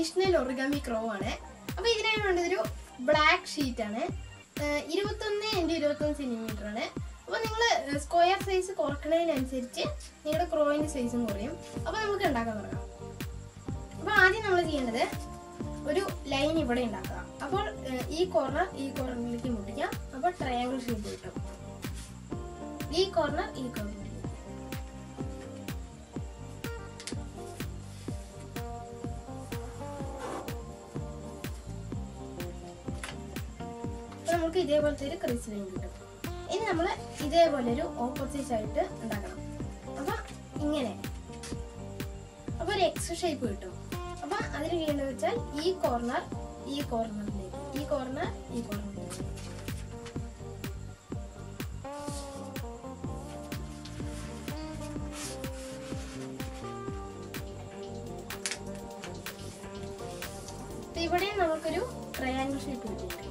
Traditional origami ക്രോ ആണ് അപ്പോൾ ഇതിനായി വേണ്ടത് ഒരു ബ്ലാക്ക് ഷീറ്റ് ആണ് ഏഹ് ഇരുപത്തൊന്ന് ഇൻറ്റു ഇരുപത്തൊന്ന് സെൻറ്റിമീറ്റർ ആണ് അപ്പോൾ നിങ്ങൾ സ്ക്വയർ സൈസ് കുറക്കണതിനനുസരിച്ച് നിങ്ങളുടെ ക്രോയിൻ്റെ സൈസും കുറയും അപ്പോൾ നമുക്ക് ഉണ്ടാക്കാൻ തുടങ്ങാം അപ്പോൾ ആദ്യം നമ്മൾ ചെയ്യേണ്ടത് ഒരു ലൈൻ ഇവിടെ ഉണ്ടാക്കുക അപ്പോൾ ഏഹ് ഈ കോർണർ ഈ കോർണറിലേക്ക് മുട്ടിക്കാം അപ്പോൾ ട്രയാങ്കിൾ ഷേപ്പ് കിട്ടും ഈ കോർണർ ഈ കോർണറിലേക്ക് അപ്പൊ നമുക്ക് ഇതേപോലത്തെ ഒരു ക്രീസ് ലൈൻ കിട്ടും ഇനി നമ്മൾ ഇതേപോലെ ഒരു ഓപ്പോസിറ്റ് ആയിട്ട് ഉണ്ടാക്കണം അപ്പൊ ഇങ്ങനെ അപ്പൊ ഒരു എക്സ് ഷേപ്പ് കിട്ടും അപ്പൊ അതിന് ചെയ്യേണ്ടത് വെച്ചാൽ ഈ കോർണർ ഈ കോർണറിലേക്ക് ഈ കോർണർ ഈ കോർണറിലേക്ക് അപ്പൊ ഇവിടെ നമുക്കൊരു ട്രയാങ്കിൾ ഷേപ്പ് കിട്ടിയിട്ടുണ്ട്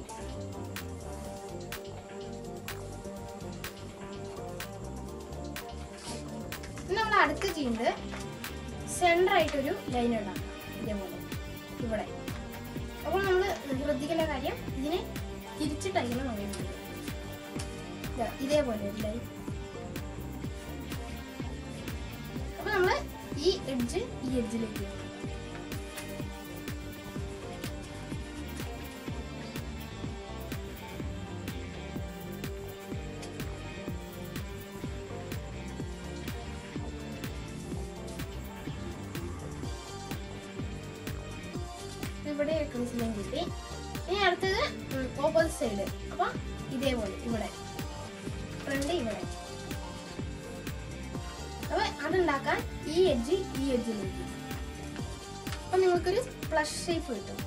ഇനി നമ്മൾ അടുത്ത് ചെയ്യുന്നത് സെൻറ്റർ ആയിട്ടൊരു ലൈൻ ഉണ്ടാക്കാം ഇതേപോലെ ഇവിടെ അപ്പോൾ നമ്മൾ ശ്രദ്ധിക്കേണ്ട കാര്യം ഇതിനെ തിരിച്ചിട്ടായിരിക്കണം നമ്മൾ ചെയ്യുന്നത്. ദാ ഇതേപോലെ ഒരു ലൈൻ അപ്പോൾ നമ്മൾ ഈ എഡ്ജ് ഈ എഡ്ജിലേക്ക് വെക്കും. ഇവിടെ ക്രീസ് ലൈൻ കിട്ടി ഇനി അടുത്തത് ഓപ്പോസിറ്റ് സൈഡ് അപ്പൊ ഇതേപോലെ ഇവിടെ ഫ്രണ്ട് ഇവിടെ അപ്പൊ അതുണ്ടാക്കാൻ ഈ എഡ്ജ് ഈ എഡ്ജിലേക്ക് അപ്പൊ നിങ്ങൾക്കൊരു പ്ലസ് ഷേപ്പ് കിട്ടും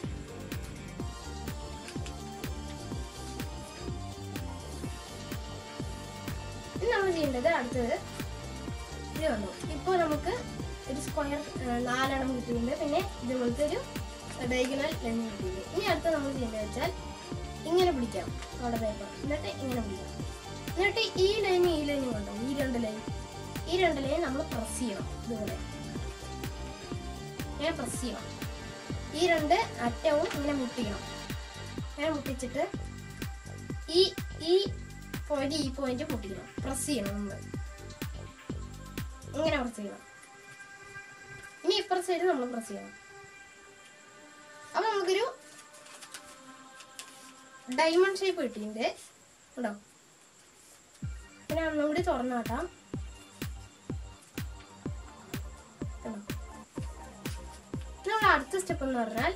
ഇനി നമ്മൾ ചെയ്യേണ്ടത് അടുത്തത് ഇത് കണ്ടു ഇപ്പോൾ നമുക്ക് ഒരു സ്ക്വയർ നാലെണ്ണം കിട്ടിയിട്ടുണ്ട് പിന്നെ ഇതുപോലത്തെ ഒരു ഡയഗണൽ ലൈൻ കിട്ടിയിട്ടുണ്ട് ഇനി അടുത്ത നമ്മൾ ചെയ്യേണ്ടത് വെച്ചാൽ ഇങ്ങനെ പിടിക്കാം നമ്മുടെ പേപ്പർ എന്നിട്ട് ഇങ്ങനെ പിടിക്കാം എന്നിട്ട് ഈ ലൈനും ഈ ലൈനും കണ്ടോ ഈ രണ്ട് ലൈൻ ഈ രണ്ട് ലൈൻ നമ്മൾ പ്രസ് ചെയ്യണം ഇതുപോലെ ഇങ്ങനെ പ്രസ് ചെയ്യണം ഈ രണ്ട് അറ്റവും ഇങ്ങനെ മുട്ടിക്കണം ഇങ്ങനെ മുട്ടിച്ചിട്ട് ഈ ഈ പോയിന്റ് ഈ പോയിന്റ് മുട്ടിക്കണം പ്രസ് ചെയ്യണം നമ്മൾ ഇങ്ങനെ പ്രസ് ചെയ്യണം ഇനി ഇപ്പുറത്തെ സൈഡ് നമ്മൾ പ്രസ് ചെയ്യണം അപ്പൊ നമുക്കൊരു ഡയമണ്ട് ഷേപ്പ് കിട്ടിയിട്ടുണ്ട് ഉണ്ടോ പിന്നെ ഒന്നും കൂടി തുറന്നു കാട്ടാം കണ്ടോ? നമ്മൾ അടുത്ത സ്റ്റെപ്പ് എന്ന് പറഞ്ഞാൽ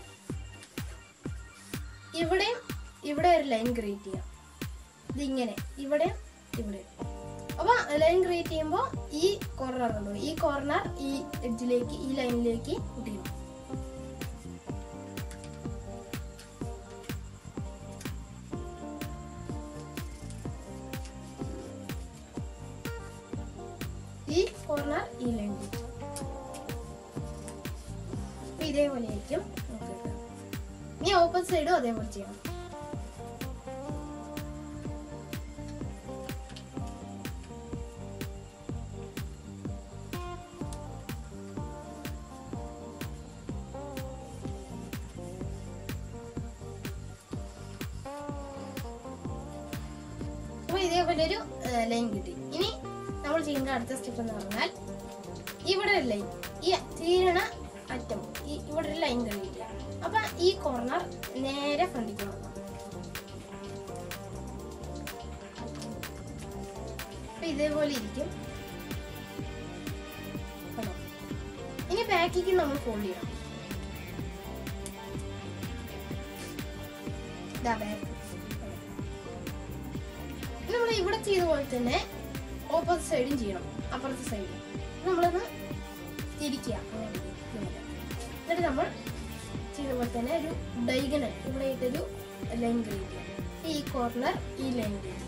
ഇവിടെയും ഇവിടെ ഒരു ലൈൻ ക്രിയേറ്റ് ചെയ്യാം ഇതിങ്ങനെ ഇവിടെ ഇവിടെ അപ്പൊ ലൈൻ ക്രിയേറ്റ് ചെയ്യുമ്പോൾ ഈ കോർണർ ഉണ്ടോ ഈ കോർണർ ഈ എഡ്ജിലേക്ക് ഈ ലൈനിലേക്ക് മുട്ടിക്കും ഈ കോർണർ ഈ ലൈനിലേക്ക് അപ്പൊ ഇതേപോലെ ആയിരിക്കും നമുക്ക് കിട്ടുക. ഇനി ഓപ്പോസിറ്റ് സൈഡും അതേപോലെ ചെയ്യണം അപ്പൊ ഇതേപോലെ ഒരു ലൈൻ കിട്ടി ഇനി നമ്മൾ ചെയ്യേണ്ട അടുത്ത സ്റ്റെപ്പ് എന്ന് പറഞ്ഞാൽ ഇവിടെ ഒരു ലൈൻ ഈ തീരണ അറ്റം ഈ ഇവിടെ ഒരു ലൈൻ കഴിയില്ല അപ്പൊ ഈ കോർണർ നേരെ ഫ്രണ്ടിലേക്ക് നോക്കാം അപ്പൊ ഇതേപോലെ ഇരിക്കും കണ്ടോ? ഇനി ബാക്കിക്ക് നമ്മൾ ഫോൾഡ് ചെയ്യണം ഇതാ ബാക്ക് നമ്മൾ ഇവിടെ ചെയ്ത പോലെ തന്നെ ഓപ്പോസിറ്റ് സൈഡും ചെയ്യണം അപ്പുറത്തെ സൈഡും നമ്മളൊന്ന് തിരിക്കുക അങ്ങനെ ഇതുപോലെ. എന്നിട്ട് നമ്മൾ ചെയ്ത പോലെ തന്നെ ഒരു ഡൈഗണൽ ഇവിടെ ഇട്ടൊരു ലൈൻ ക്രിയേറ്റ് ചെയ്യാം ഈ കോർണർ ഈ ലൈൻ ക്രിയേറ്റ്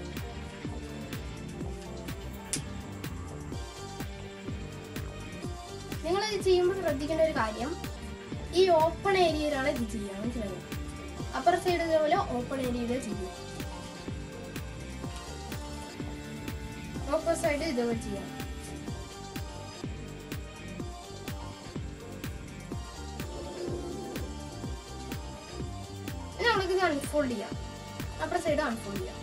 നിങ്ങൾ ഇത് ചെയ്യുമ്പോൾ ശ്രദ്ധിക്കേണ്ട ഒരു കാര്യം ഈ ഓപ്പൺ ഏരിയയിലാണ് ഇത് ചെയ്യുക മനസ്സിലായോ അപ്പുറ സൈഡ് ഇതേപോലെ ഓപ്പൺ ഏരിയയിൽ ചെയ്യും ഓപ്പോസിറ്റ് സൈഡ് ഇതേപോലെ ചെയ്യാം നമുക്കിത് അൺഫോൾഡ് ചെയ്യാം അപ്പുറ സൈഡ് അൺഫോൾഡ് ചെയ്യാം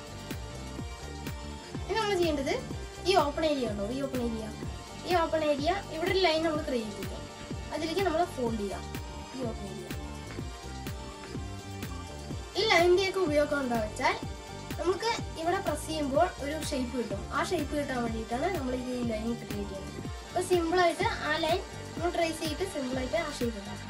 ഇനി നമ്മൾ ചെയ്യേണ്ടത് ഈ ഓപ്പൺ ഏരിയ ഉണ്ടോ ഈ ഓപ്പൺ ഏരിയ ഈ ഓപ്പൺ ഏരിയ ഇവിടെ ഒരു ലൈൻ നമ്മൾ ക്രിയേറ്റ് ചെയ്യാം അതിലേക്ക് നമ്മൾ ഫോൾഡ് ചെയ്യാം ഈ ഓപ്പൺ ഏരിയ ഈ ലൈനിന്റെയൊക്കെ ഉപയോഗം എന്താ വെച്ചാൽ നമുക്ക് ഇവിടെ പ്രസ് ചെയ്യുമ്പോൾ ഒരു ഷേപ്പ് കിട്ടും ആ ഷേപ്പ് കിട്ടാൻ വേണ്ടിയിട്ടാണ് നമ്മൾ ഈ ലൈൻ ക്രിയേറ്റ് ചെയ്യുന്നത് അപ്പോൾ സിമ്പിളായിട്ട് ആ ലൈൻ നമ്മൾ ട്രേസ് ചെയ്തിട്ട് സിമ്പിളായിട്ട് ആ ഷേപ്പ് ഉണ്ടാക്കാം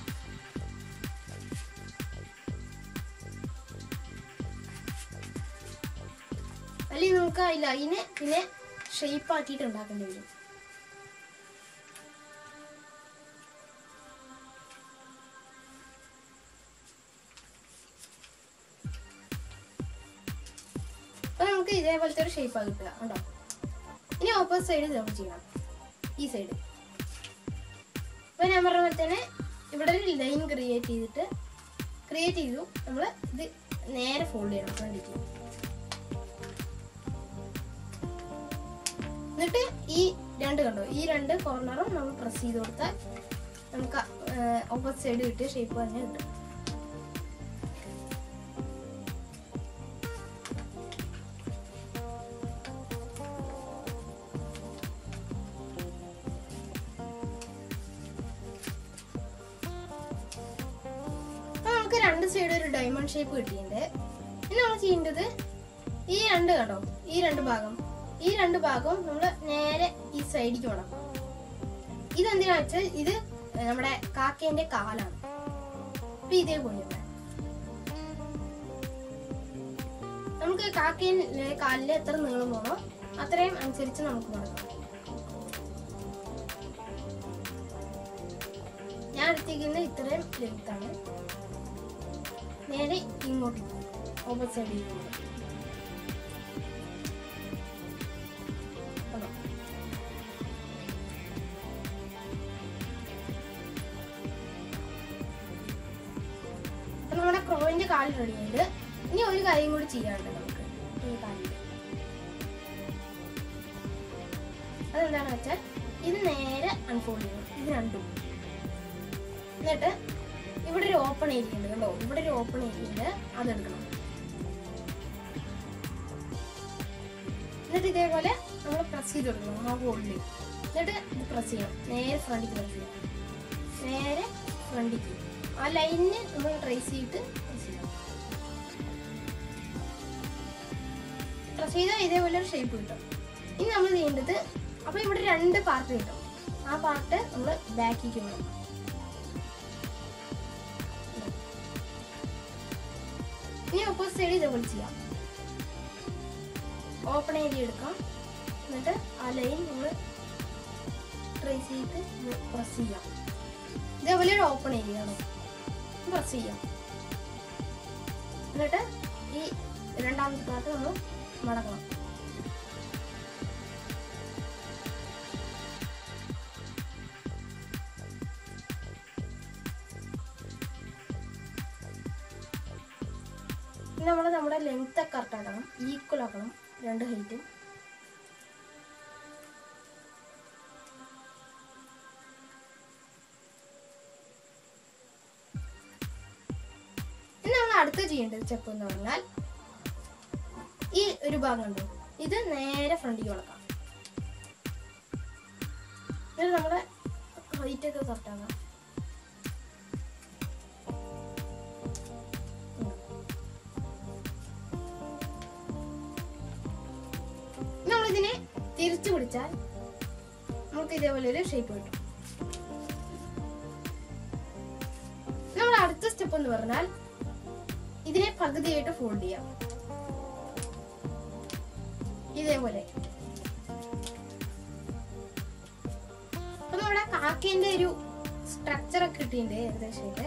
അല്ലെങ്കിൽ നമുക്ക് ആ ലൈന് പിന്നെ ഷേപ്പ് ആക്കിയിട്ട് ഉണ്ടാക്കേണ്ടി വരും അപ്പൊ നമുക്ക് ഇതേപോലത്തെ ഒരു ഷേപ്പ് കിട്ടുക കണ്ടോ ഇനി ഓപ്പോസിറ്റ് സൈഡ് നമ്മൾ ചെയ്യണം ഈ സൈഡ് അപ്പൊ ഞാൻ പറഞ്ഞ പോലെ തന്നെ ഇവിടെ ഒരു ലൈൻ ക്രിയേറ്റ് ചെയ്തിട്ട് ക്രിയേറ്റ് ചെയ്തു നമ്മൾ ഇത് നേരെ ഫോൾഡ് ചെയ്യണം ഫ്രണ്ടിലേക്ക് എന്നിട്ട് ഈ രണ്ട് കണ്ടോ ഈ രണ്ട് കോർണറും നമ്മൾ പ്രസ് ചെയ്ത് കൊടുത്താൽ നമുക്ക് ഓപ്പോസിറ്റ് സൈഡ് കിട്ടിയ ഷേപ്പ് തന്നെ കിട്ടും അപ്പൊ നമുക്ക് രണ്ട് സൈഡ് ഒരു ഡയമണ്ട് ഷേപ്പ് കിട്ടിയിട്ടുണ്ട് ഇനി നമ്മൾ ചെയ്യേണ്ടത് ഈ രണ്ട് കണ്ടോ ഈ രണ്ട് ഭാഗം ഈ രണ്ട് ഭാഗവും നമ്മൾ നേരെ ഈ സൈഡിലേക്ക് മടക്കും ഇതെന്തിനാ വെച്ചാൽ ഇത് നമ്മുടെ കാക്കേന്റെ കാലാണ് അപ്പൊ ഇതേപോലെ ഇവിടെ. നമുക്ക് കാക്കേന്റെ കാലിൽ എത്ര നീളം വേണോ അത്രയും അനുസരിച്ച് നമുക്ക് മടക്കാം ഞാൻ എടുത്തിരിക്കുന്ന ഇത്രയും ലെങ്ത് ആണ് നേരെ ഇങ്ങോട്ട് ഓപ്പോസിറ്റ് സൈഡിൽ കണ്ടോ? അപ്പൊ നമ്മുടെ ക്രോയിന്റെ കാല് റെഡിയുണ്ട് ഇനി ഒരു കാര്യം കൂടി ചെയ്യാനുണ്ട് നമുക്ക് ഈ കാലിൽ അതെന്താണെന്ന് വെച്ചാൽ ഇത് നേരെ അൺഫോൾഡ് ചെയ്യണം ഇത് രണ്ടും എന്നിട്ട് ഇവിടെ ഒരു ഓപ്പൺ ഏരിയ ഉണ്ട് കണ്ടോ ഇവിടെ ഒരു ഓപ്പൺ ഏരിയ ഉണ്ട് അതെടുക്കണം എന്നിട്ട് ഇതേപോലെ നമ്മൾ പ്രസ് ചെയ്ത് കൊടുക്കണം ആ ഹോളിൽ എന്നിട്ട് ഇത് പ്രസ് ചെയ്യണം നേരെ ഫ്രണ്ടിക്ക് പ്രസ് ചെയ്യണം നേരെ ഫ്രണ്ടിക്ക് ആ ലൈനിന് നമ്മൾ ട്രേസ് ചെയ്തിട്ട് പ്രസ് ചെയ്യണം പ്രസ് ചെയ്താൽ ഇതേപോലെ ഒരു ഷേപ്പ് കിട്ടും ഇനി നമ്മൾ ചെയ്യേണ്ടത് അപ്പൊ ഇവിടെ രണ്ട് പാർട്ട് കിട്ടും ആ പാർട്ട് നമ്മൾ ബാക്കിലേക്ക് വേണം ഇനി ഓപ്പോസിറ്റ് സൈഡ് ഇതേപോലെ ചെയ്യാം ഓപ്പൺ ഏരിയ എടുക്കാം എന്നിട്ട് ആ ലൈൻ നമ്മൾ ട്രേസ് ചെയ്തിട്ട് പ്രസ് ചെയ്യാം ഇതേപോലെ ഒരു ഓപ്പൺ ഏരിയ ആണ് പ്രസ് ചെയ്യാം എന്നിട്ട് ഈ രണ്ടാമത്തെ പാർട്ട് നമ്മൾ മടക്കണം പിന്നെ നമ്മൾ നമ്മുടെ ലെങ്ത് ഒക്കെ കറക്റ്റ് ആക്കണം ഈക്വൽ ആക്കണം രണ്ട് ഹൈറ്റും ഇനി നമ്മൾ അടുത്ത് ചെയ്യേണ്ടത് സ്റ്റെപ്പ് എന്ന് പറഞ്ഞാൽ ഈ ഒരു ഭാഗം ഉണ്ട് ഇത് നേരെ ഫ്രണ്ടിൽ വളക്കാം എന്നിട്ട് നമ്മുടെ ഹൈറ്റ് ഒക്കെ കറക്റ്റ് ആക്കാം നമ്മളിതിനെ തിരിച്ചു പിടിച്ചാൽ നമുക്ക് ഇതേപോലെ ഒരു ഷേപ്പ് കിട്ടും നമ്മൾ അടുത്ത സ്റ്റെപ്പ് എന്ന് പറഞ്ഞാൽ ഇതിനെ പകുതിയായിട്ട് ഫോൾഡ് ചെയ്യാം ഇതേപോലെ അപ്പൊ നമ്മുടെ കാക്കേന്റെ ഒരു സ്ട്രക്ചർ ഒക്കെ കിട്ടിയിട്ടുണ്ട് ഏകദേശം ഇത്.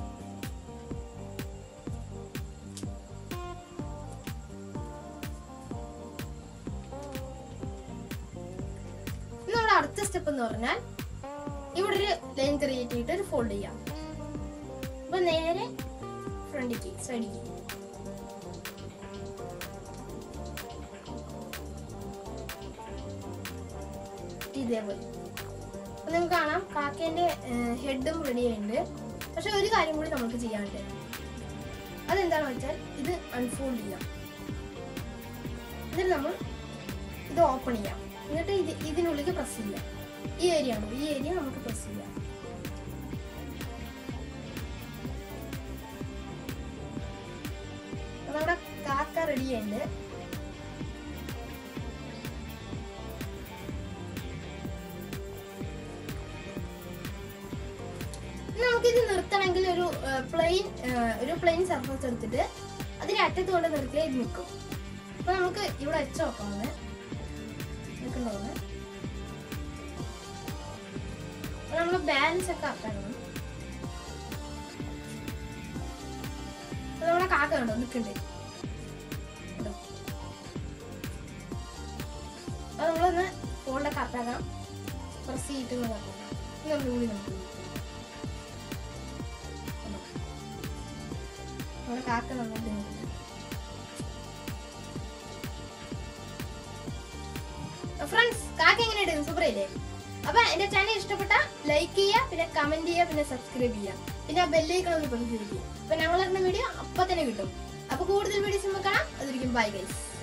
ഇനി നമ്മുടെ അടുത്ത സ്റ്റെപ്പ് എന്ന് പറഞ്ഞാൽ ഇവിടെ ഒരു ലൈൻ ക്രിയേറ്റ് ചെയ്തിട്ട് ഒരു ഫോൾഡ് ചെയ്യാം അപ്പൊ നേരെ ഫ്രണ്ടിക്ക് സൈഡിക്ക് ഇതേപോലെ അപ്പൊ നിങ്ങൾക്ക് കാണാം കാക്കേന്റെ ഹെഡും റെഡി ആയിട്ടുണ്ട് പക്ഷെ ഒരു കാര്യം കൂടി നമുക്ക് ചെയ്യാനുണ്ട് അതെന്താണെന്ന് വെച്ചാൽ ഇത് അൺഫോൾഡ് ചെയ്യാം എന്നിട്ട് നമ്മൾ ഇത് ഓപ്പൺ ചെയ്യാം എന്നിട്ട് ഇത് ഇതിനുള്ളിൽ പ്രസ് ചെയ്യാം ഈ ഏരിയ ആണ് ഈ ഏരിയ നമുക്ക് പ്രസ് ചെയ്യാം അപ്പൊ നമ്മുടെ കാക്ക റെഡി ആയിട്ടുണ്ട് ഇനി നമുക്കിത് നിർത്തണമെങ്കിൽ ഒരു പ്ലെയിൻ ഒരു പ്ലെയിൻ സർഫസ് എടുത്തിട്ട് അതിന്റെ അറ്റത്ത് കൊണ്ട് നിർത്തിയാൽ ഇത് നിൽക്കും അപ്പൊ നമുക്ക് ഇവിടെ വെച്ച് നോക്കാവുന്നത് നിൽക്കുന്നുണ്ട് നമ്മൾ ബാലൻസ് ഒക്കെ ആക്കണം അപ്പൊ നമ്മുടെ കാക്ക കണ്ടോ നിൽക്കണ്ടേ കണ്ടോ? അത് നമ്മളൊന്ന് ഫോണിലെ കറക്റ്റാക്കാം പ്രസ് ചെയ്തിട്ട് കറക്റ്റാക്കാം ഇനി ഒന്നുകൂടി നമുക്ക് കണ്ടോ? നമ്മുടെ കാക്ക നന്നായിട്ട് നിൽക്കുന്നു ഫ്രണ്ട്സ് കാക്ക എങ്ങനെയുണ്ട് സൂപ്പർ ഇല്ലേ അപ്പൊ എന്റെ ചാനൽ ഇഷ്ടപ്പെട്ട ലൈക്ക് ചെയ്യുക പിന്നെ കമന്റ് ചെയ്യുക പിന്നെ സബ്സ്ക്രൈബ് ചെയ്യുക പിന്നെ ആ ബെല്ലൈക്കൺ ഒന്ന് പ്രസ് ചെയ്യുക അപ്പൊ ഞങ്ങൾ ഇടുന്ന വീഡിയോ അപ്പൊ തന്നെ കിട്ടും അപ്പൊ കൂടുതൽ വീഡിയോസ് നമുക്ക് കാണാം അതൊരിക്കും ബൈ ഗൈസ്